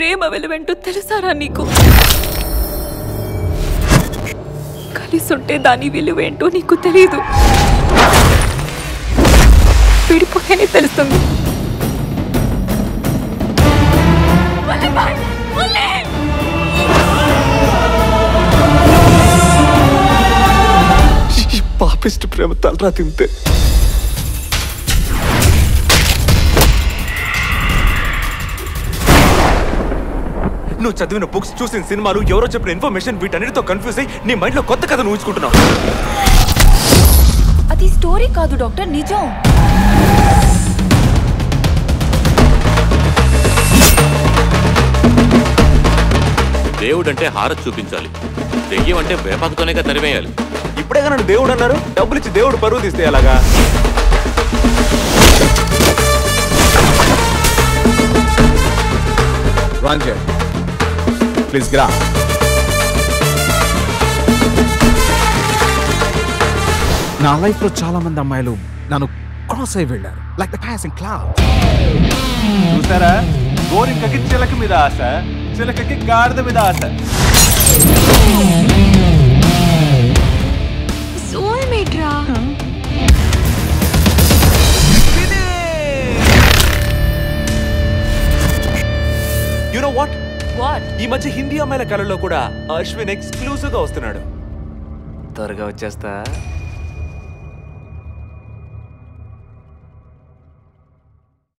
ప్రేమ విలువేంటో తెలుసారా నీకు కలిసుంటే దాని విలువేంటో నీకు తెలీదు విడిపోతేనే తెలుస్తుంది ఈ పాపిస్ట్ ప్రేమ తలరా తింటే నువ్వు చదివిన బుక్స్ చూసిన సినిమాలు ఎవరో చెప్పిన ఇన్ఫర్మేషన్ వీటన్నిటితో కన్ఫ్యూజ్ అయ్యి నీ మైండ్ లో కొత్త కథను ఊహించుకుంటున్నావు అది స్టోరీ కాదు డాక్టర్ నిజం దేవుడంటే హారతి చూపించాలి దెయ్యం అంటే వేపాకుతోనేగా తరివేయాలి ఇప్పుడే నన్ను దేవుడు అన్నారు డబ్బులు ఇచ్చి దేవుడు పరువు తీస్తే అలాగా రాంజర్ ప్లీజ్ గ్రా నా లైఫ్ లో చాలా మంది అమ్మాయిలు నన్ను క్రాస్ అయి వెళ్ళారు లైక్ ద పాసింగ్ క్లౌడ్ చూసారా గోరింకకి చిలక మీద ఆశ చిలకకి గాడిద మీద ఆశ సోల్మేట్ రా యు నో వాట్ వాట్ ఈ మధ్య హిందీ అమ్మాయిల కళల్లో కూడా అశ్విన్ ఎక్స్క్లూజివ్ గా వస్తున్నాడు త్వరగా వచ్చేస్తా